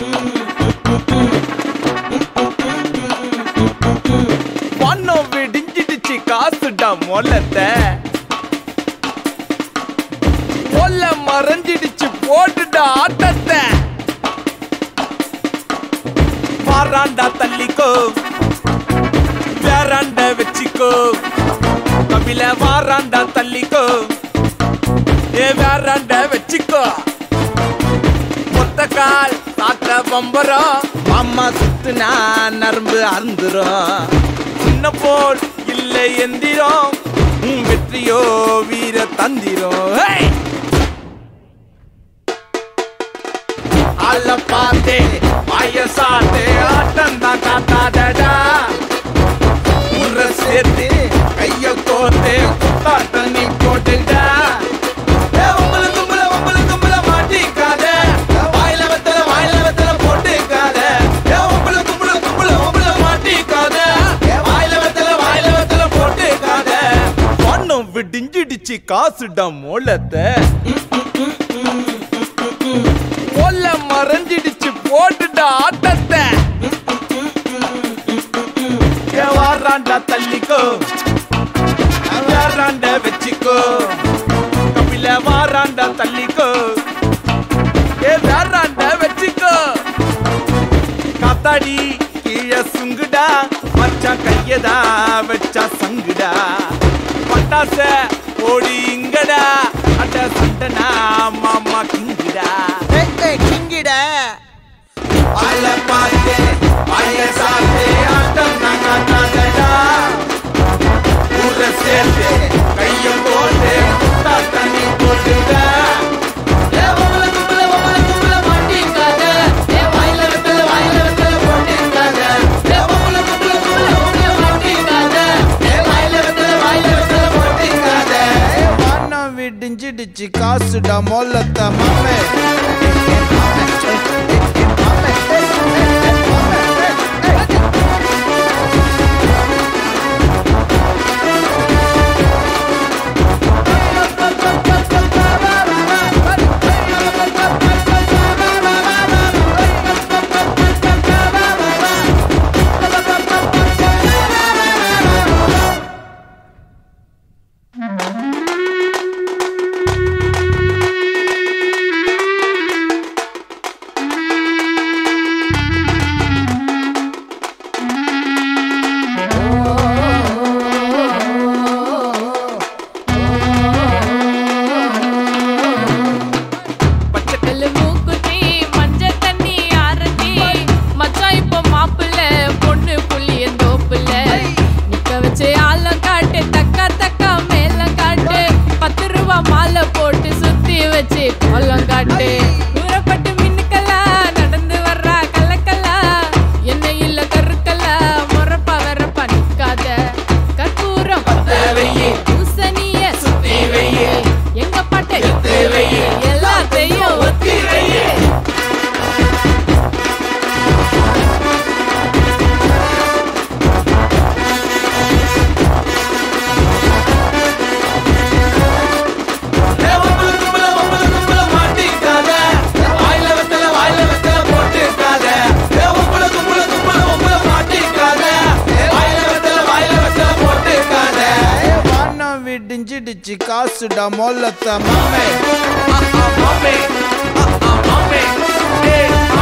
பணம் விடிஞ்சிடுச்சு காசுடா மொல்லத்தை கொல்ல மறைஞ்சிடுச்சு போட்டுடா ஆட்டத்தை வாராண்டா தள்ளிக்கோ வேறாண்ட வச்சுக்கோ கபில வாராண்டா தள்ளிக்கோ ஏ வேறாண்ட வச்சுக்கோ ஒத்த கால் காற்ற பம்பரம் அம்மா சுத்துனா நரம்பு அருந்துரும் சின்ன போல் இல்லை எந்திரம் உன் வெற்றியோ வீர தந்திரம் ஹே! அல்ல பார்த்தே வயசாட்டே ஆட்டம் தான் காட்டாதடா உர சேர்த்து கைய கோத்தே குத்தாட்ட நீ போட்டுடா ஏ, உம்புல தும்புல, உம்புல தும்புல மாட்டிக்காத. வாயில வெத்தல, வாயில வெத்தல போட்டுக்காத. ஏ, உம்புல தும்புல, தும்புல, உம்புல மாட்டிக்காத. வாயில வெத்தல, வாயில வெத்தல போட்டுக்காத. பணம் விடிஞ்சிடுச்சு காசுடா மோளத்தை கொல்ல மறைஞ்சிடுச்சு போட்டுடா ஆட்டத்தை ஏ, வாராண்டா தள்ளிக்கோ வாராண்ட வச்சுக்கோ கபில வாராண்டா தள்ளிக்கோ ஏ வேறாண்ட வச்சுக்கோ காத்தாடி கீழே சுங்குடா மச்சான் கையதா வச்சா சங்குடா பட்டாச ஓடி இங்கடா அட சண்டனா மாமா கிங்குடா கிங்கிட அல பாத்தே அய சாத்தே ஆட்டம் நாங்க தாண்டடா ஊர சேர்த்து கைய போட்டு முட்டா தண்ணி போட்டுடா ஏ ஒவ்வொரு கும்பல ஒவ்வொரு கும்பல மாட்டிக்காத ஏ வாயில வெத்தல வாயில வெத்தல போட்டிக்காத ஏ ஒவ்வொரு கும்பல கும்பல ஒவ்வொரு மாட்டிக்காத ஏ வாயில வெத்தல வாயில வெத்தல போட்டிக்காத வானம் விடிஞ்சிடுச்சு காசுடா மொல்லத்த மாமே வெள்ளை மூக்குத்தி, மஞ்ச தண்ணி ஆரத்தி. மச்சான் இப்ப மாப்பிள்ளை, பொண்ணு புள்ளியன் தோப்புல. நிக்க வச்சு ஆழம் காட்டு, தக்கா தக்கா மேளம் காட்டு. பத்து ரூபா மாலை போட்டு சுத்தி வச்சு கோலம் காட்டு தூரப்பட்டு மின்னுக்கல்லா நடந்து வர்றா கள்ளக்கல்லா என்ன இல்ல கருக்கல்லா முறப்பா வரப்பா நிக்காத கற்பூரம் வெய்யி. பூசணிய சுத்தி வெய்யி. எங்க பாட்டு எடுத்து வெய்யி. எல்லாத்தையும் ஒத்தி வெய்யி. ஏ ஒவ்வொரு கும்பல ஒவ்வொரு கும்பல மாட்டிக்காத வாயில வெத்தல வாயில வெத்தல போட்டுக்காத ஏ ஒவ்வொரு கும்பல கும்பல ஒவ்வொரு மாட்டிக்காத வாயில வெத்தல வாயில வெத்தல போட்டுக்காத வானம் விடிஞ்சிடுச்சு காசுடா மொல்லத்த மாமே மாமே மாமே ஏ